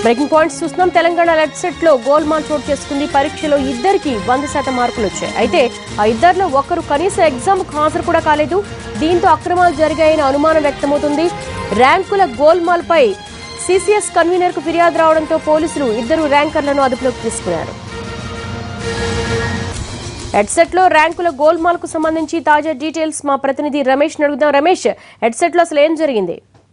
breaking points చూస్తున్నాం తెలంగాణ లెట్సెట్ లో గోల్మాల్ చోటు చేసుకుంది పరీక్షలో ఇద్దరికి వంద శాతం మార్కులు వచ్చాయి అయితే ఆ ఇద్దరిలో ఒకరు కనీసం ఎగ్జామ్ హాజరు కూడా కాలేదు దీంతో అక్రమాలు జరిగాయని అనుమానం వ్యక్తమవుతుంది ర్యాంకుల గోల్మాల్ పై సిసిఎస్ కన్వీనర్ కు ఫిర్యాదు రావడంతో పోలీసులు ఇద్దరు ర్యాంకర్లను అదుపులోకి తీసుకున్నారు హెడ్సెట్ లో ర్యాంకుల గోల్మాల్ కు సంబంధించి తాజా డీటెయిల్స్ మా ప్రతినిధి రమేష్ అడుగుదాం రమేష్ హెడ్సెట్ లో అసలు ఏం జరిగింది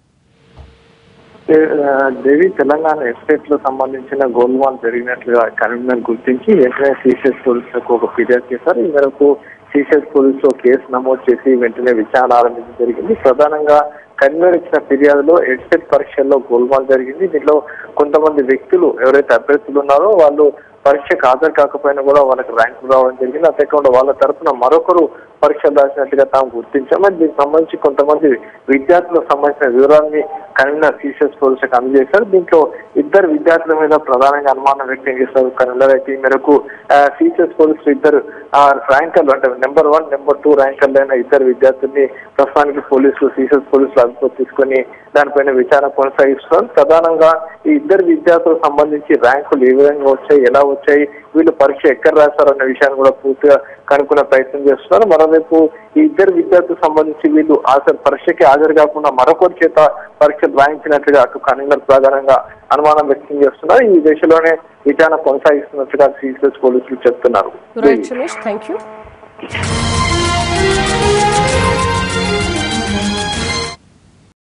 ఆ, దేవి తెలంగాణ ఎస్టేట్ లో సంబంధించిన గోల్మాల్ జరిగినట్లుగా కన్వీనర్ గుర్తించి వెంటనే సిసిఎస్ పోలీసులకు ఒక ఫిర్యాదు చేశారు ఈ మేరకు సిసిఎస్ పోలీసులు కేసు నమోదు చేసి వెంటనే విచారణ ఆరంభించడం జరిగింది ప్రధానంగా కన్వీనర్ ఇచ్చిన ఫిర్యాదులో ఎడ్సెట్ పరీక్షల్లో గోల్మాల్ జరిగింది దీంట్లో కొంతమంది వ్యక్తులు ఎవరైతే అభ్యర్థులు ఉన్నారో వాళ్ళు పరీక్షకు హాజరు కాకపోయినా కూడా వాళ్ళకి ర్యాంకులు రావడం జరిగింది అంతేకాకుండా వాళ్ళ తరఫున మరొకరు పరీక్షలు రాసినట్టుగా తాము గుర్తించామని దీనికి సంబంధించి కొంతమంది విద్యార్థులకు సంబంధించిన వివరాన్ని కన్వీనర్ సిసిఎస్ పోలీసులకు అందజేశారు దీంట్లో ఇద్దరు విద్యార్థుల మీద ప్రధానంగా అనుమానం వ్యక్తం చేశారు కన్వీనర్ అయితే ఈ మేరకు సిసిఎస్ పోలీసులు ఇద్దరు ఆ, ర్యాంకర్లు అంటే నెంబర్ వన్ నెంబర్ టూ ర్యాంకర్లు అయిన ఇద్దరు విద్యార్థుల్ని ప్రస్తుతానికి పోలీసులు సిసిఎస్ పోలీసులు అదుపులో తీసుకొని దానిపైన విచారణ కొనసాగిస్తున్నారు ప్రధానంగా ఈ ఇద్దరు విద్యార్థులకు సంబంధించి ర్యాంకులు ఏ విధంగా వచ్చాయి ఎలా వచ్చాయి వీళ్ళు పరీక్ష ఎక్కడ రాశారు అన్న విషయాన్ని కూడా పూర్తిగా కనుక్కునే ప్రయత్నం చేస్తున్నారు మరోవైపు ఈ ఇద్దరు విద్యార్థులకు సంబంధించి వీళ్ళు అసలు పరీక్షకి హాజరు కాకుండా మరొకరి చేత పరీక్షలు రాయించినట్లుగా అటు కన్వీనర్ ప్రధానంగా అనుమానం వ్యక్తం చేస్తున్నారు ఈ దిశలోనే విచారణ కొనసాగిస్తున్నట్టుగా సిసిఎస్ పోలీసులు చెప్తున్నారు రైట్ రమేష్ థ్యాంక్ యూ